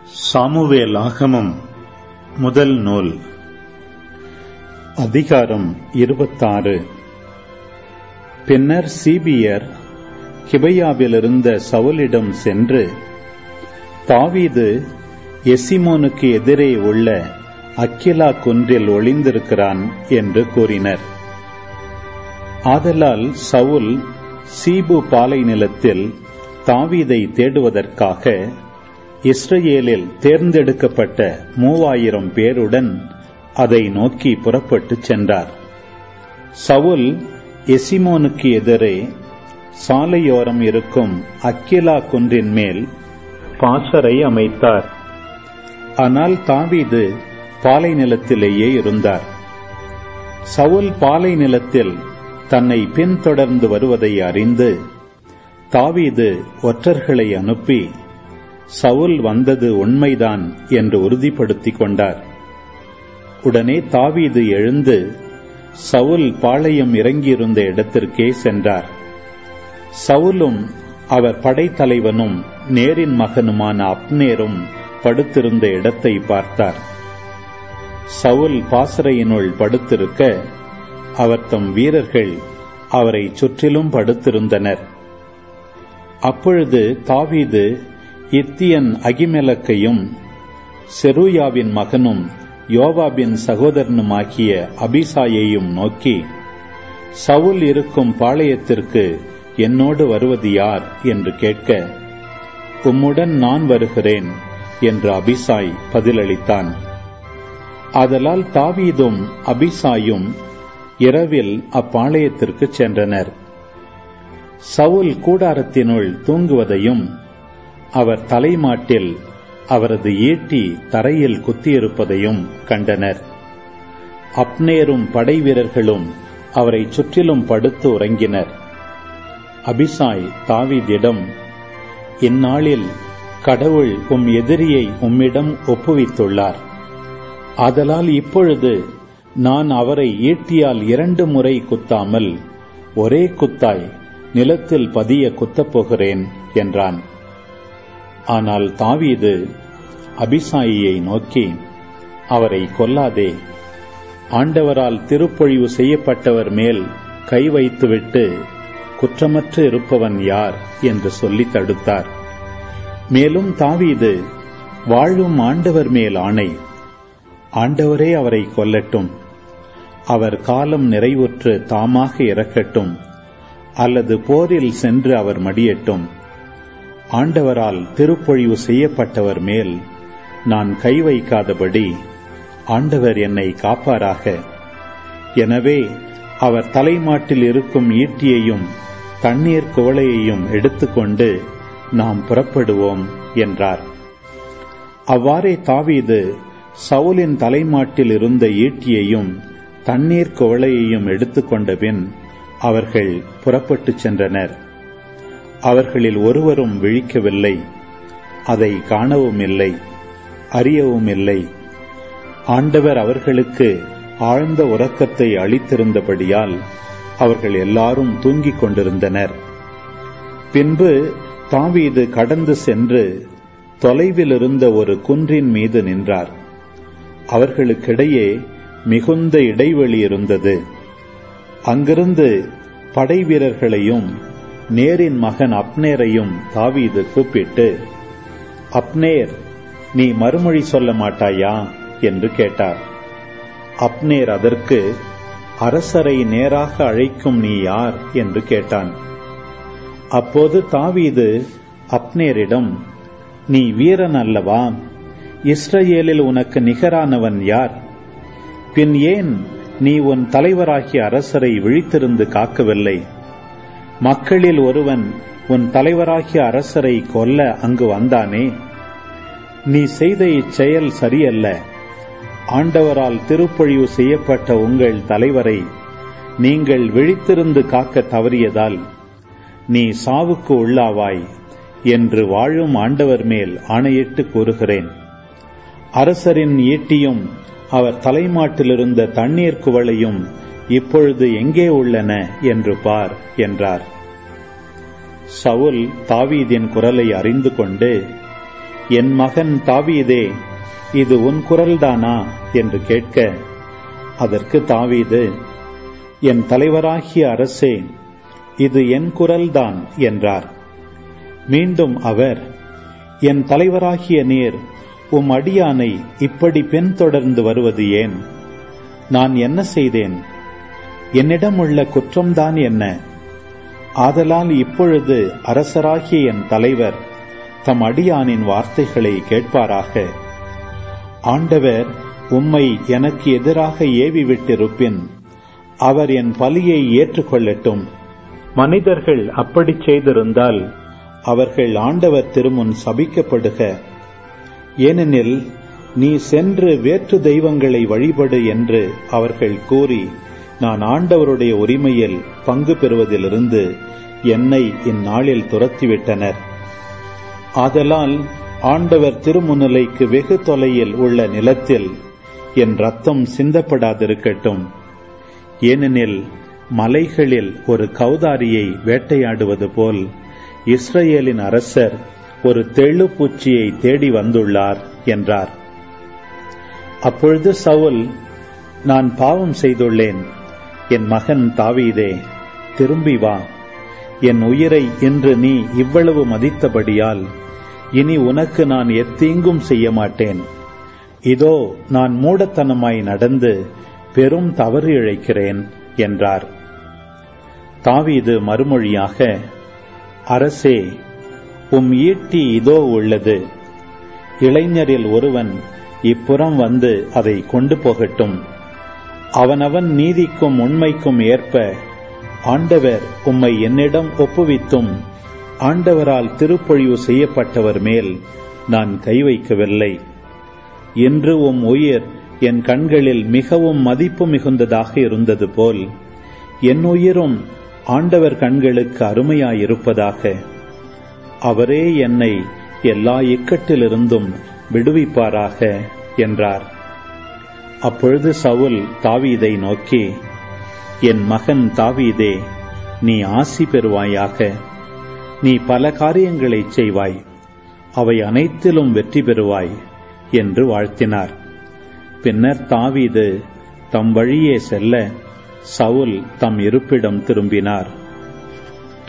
Samuel ஆகமம் முதல் நூல் அதிகாரம் இருபத்தாறு பின்னர் சீபியர் கிபையாவிலிருந்த சவுலிடம் சென்று தாவீது எசிமோனுக்கு எதிரே உள்ள அக்கிலா குன்றில் ஒளிந்திருக்கிறான் என்று கூறினர் ஆதலால் சவுல் சீபு பாலை நிலத்தில் தாவீதை தேடுவதற்காக இஸ்ரேலில் தேர்ந்தெடுக்கப்பட்ட மூவாயிரம் பேருடன் அதை நோக்கி புறப்பட்டுச் சென்றார் சவுல் எசிமோனுக்கு எதிரே சாலையோரம் இருக்கும் அக்கிலா குன்றின் மேல் பாசறை அமைத்தார் ஆனால் தாவீது பாலை நிலத்திலேயே இருந்தார் சவுல் பாலை நிலத்தில் தன்னை பின்தொடர்ந்து வருவதை அறிந்து தாவீது ஒற்றர்களை அனுப்பி சவுல் வந்தது உண்மைதான் என்று உறுதிப்படுத்திக் கொண்டார் உடனே தாவீது எழுந்து சவுல் பாளையம் இறங்கியிருந்த இடத்திற்கே சென்றார் சவுலும் அவர் படைத்தலைவனும் நேரின் மகனுமான அப்னேரும் படுத்திருந்த இடத்தை பார்த்தார் சவுல் பாசறையினுள் படுத்திருக்க அவர் தம் வீரர்கள் அவரை சுற்றிலும் படுத்திருந்தனர் அப்பொழுது தாவீது இத்தியன் அகிமெலக்கையும் செருயாவின் மகனும் யோவாபின் சகோதரனுமாகிய அபிசாயையும் நோக்கி சவுல் இருக்கும் பாளையத்திற்கு என்னோடு வருவது யார் என்று கேட்க உம்முடன் நான் வருகிறேன் என்று அபிசாய் பதிலளித்தான் ஆதலால் தாவீதும் அபிசாயும் இரவில் அப்பாளையத்திற்கு சென்றனர் சவுல் கூடாரத்தினுள் தூங்குவதையும் அவர் தலைமாட்டில் அவரது ஈட்டி தரையில் குத்தியிருப்பதையும் கண்டனர் அப்னேரும் படை வீரர்களும் அவரை சுற்றிலும் படுத்து உறங்கினர் அபிசாய் தாவீதிடம் இந்நாளில் கடவுள் உம் எதிரியை உம்மிடம் ஒப்புவித்துள்ளார் ஆதலால் இப்பொழுது நான் அவரை ஈட்டியால் இரண்டு முறை குத்தாமல் ஒரே குத்தாய் நிலத்தில் பதிய குத்தப் போகிறேன் என்றான் ஆனால் தாவீது அபிசாயியை நோக்கி அவரை கொல்லாதே ஆண்டவரால் திருப்பொழிவு செய்யப்பட்டவர் மேல் கை வைத்துவிட்டு குற்றமற்று இருப்பவன் யார் என்று சொல்லி தடுத்தார் மேலும் தாவீது வாழும் ஆண்டவர் மேல் ஆணை ஆண்டவரே அவரை கொல்லட்டும் அவர் காலம் நிறைவுற்று தாமாக இறக்கட்டும் அல்லது போரில் சென்று அவர் மடியட்டும் ஆண்டவரால் திருப்பொழிவு செய்யப்பட்டவர் மேல் நான் கை வைக்காதபடி ஆண்டவர் என்னை காப்பாராக எனவே அவர் தலைமாட்டில் இருக்கும் ஈட்டியையும் தண்ணீர் குவளையையும் எடுத்துக்கொண்டு நாம் புறப்படுவோம் என்றார் அவ்வாறே தாவீது சவுலின் தலைமாட்டில் இருந்த ஈட்டியையும் தண்ணீர் குவளையையும் எடுத்துக்கொண்ட பின் அவர்கள் புறப்பட்டுச் சென்றனர் அவர்களில் ஒருவரும் விழிக்கவில்லை அதை காணவும் இல்லை அறியவும் இல்லை ஆண்டவர் அவர்களுக்கு ஆழ்ந்த உறக்கத்தை அளித்திருந்தபடியால் அவர்கள் எல்லாரும் தூங்கிக் கொண்டிருந்தனர் பின்பு தாவீது கடந்து சென்று தொலைவில் இருந்த ஒரு குன்றின் மீது நின்றார் அவர்களுக்கிடையே மிகுந்த இடைவெளி இருந்தது அங்கிருந்து படை வீரர்களையும் நேரின் மகன் அப்னேரையும் தாவீது கூப்பிட்டு அப்னேர் நீ மறுமொழி சொல்ல மாட்டாயா என்று கேட்டார் அப்னேர் அதற்கு அரசரை நேராக அழைக்கும் நீ யார் என்று கேட்டான் அப்போது தாவீது அப்னேரிடம் நீ வீரன் அல்லவா இஸ்ரேலில் உனக்கு நிகரானவன் யார் பின் ஏன் நீ உன் தலைவராகிய அரசரை விழித்திருந்து காக்கவில்லை மக்களில் ஒருவன் உன் தலைவராகிய அரசரை கொல்ல அங்கு வந்தானே நீ செய்த இச்செயல் சரியல்ல ஆண்டவரால் திருப்பொழிவு செய்யப்பட்ட உங்கள் தலைவரை நீங்கள் விழித்திருந்து காக்க தவறியதால் நீ சாவுக்கு உள்ளாவாய் என்று வாழும் ஆண்டவர் மேல் ஆணையிட்டு கூறுகிறேன் அரசரின் ஈட்டியும் அவர் தலைமாட்டிலிருந்த தண்ணீர் குவளையும் இப்பொழுது எங்கே உள்ளன என்று பார் என்றார் சவுல் தாவீதின் குரலை அறிந்து கொண்டு என் மகன் தாவீதே இது உன் குரல்தானா என்று கேட்க அதற்கு தாவீது என் தலைவராகிய அரசே இது என் குரல்தான் என்றார் மீண்டும் அவர் என் தலைவராகிய நீர் உம் அடியானை இப்படி பின்தொடர்ந்து வருவது ஏன் நான் என்ன செய்தேன் என்னிடம் உள்ள குற்றம்தான் என்ன ஆதலால் இப்பொழுது அரசராகிய என் தலைவர் தம் அடியானின் வார்த்தைகளை கேட்பாராக ஆண்டவர் உம்மை எனக்கு எதிராக ஏவி விட்டிருப்பின் அவர் என் பலியை ஏற்றுக்கொள்ளட்டும் மனிதர்கள் அப்படி செய்திருந்தால் அவர்கள் ஆண்டவர் திருமுன் சபிக்கப்படுக ஏனெனில் நீ சென்று வேற்று தெய்வங்களை வழிபடு என்று அவர்கள் கூறி நான் ஆண்டவருடைய உரிமையில் பங்கு பெறுவதிலிருந்து என்னை இந்நாளில் துரத்திவிட்டனர் ஆதலால் ஆண்டவர் திருமுன்னிலைக்கு வெகு தொலையில் உள்ள நிலத்தில் என் ரத்தம் சிந்தப்படாதிருக்கட்டும் ஏனெனில் மலைகளில் ஒரு கௌதாரியை வேட்டையாடுவது போல் இஸ்ரேலின் அரசர் ஒரு தெள்ளுப்பூச்சியை தேடி வந்துள்ளார் என்றார் அப்பொழுது சவுல் நான் பாவம் செய்துள்ளேன் என் மகன் தாவீதே திரும்பி வா என் உயிரை இன்று நீ இவ்வளவு மதித்தபடியால் இனி உனக்கு நான் எத்தீங்கும் செய்ய மாட்டேன் இதோ நான் மூடத்தனமாய் நடந்து பெரும் தவறு இழைக்கிறேன் என்றார் தாவீது மறுமொழியாக அரசே உம் ஈட்டி இதோ உள்ளது இளைஞரில் ஒருவன் இப்புறம் வந்து அதை கொண்டு போகட்டும் அவனவன் நீதிக்கும் உண்மைக்கும் ஏற்ப ஆண்டவர் உம்மை என்னிடம் ஒப்புவித்தும் ஆண்டவரால் திருப்பொழிவு செய்யப்பட்டவர் மேல் நான் கை வைக்கவில்லை இன்று உம் உயிர் என் கண்களில் மிகவும் மதிப்பு மிகுந்ததாக இருந்தது போல் என் உயிரும் ஆண்டவர் கண்களுக்கு அருமையாயிருப்பதாக அவரே என்னை எல்லா இக்கட்டிலிருந்தும் விடுவிப்பாராக என்றார் அப்பொழுது சவுல் தாவீதை நோக்கி என் மகன் தாவீதே நீ ஆசி பெறுவாயாக நீ பல காரியங்களைச் செய்வாய் அவை அனைத்திலும் வெற்றி பெறுவாய் என்று வாழ்த்தினார் பின்னர் தாவீது தம் வழியே செல்ல சவுல் தம் இருப்பிடம் திரும்பினார்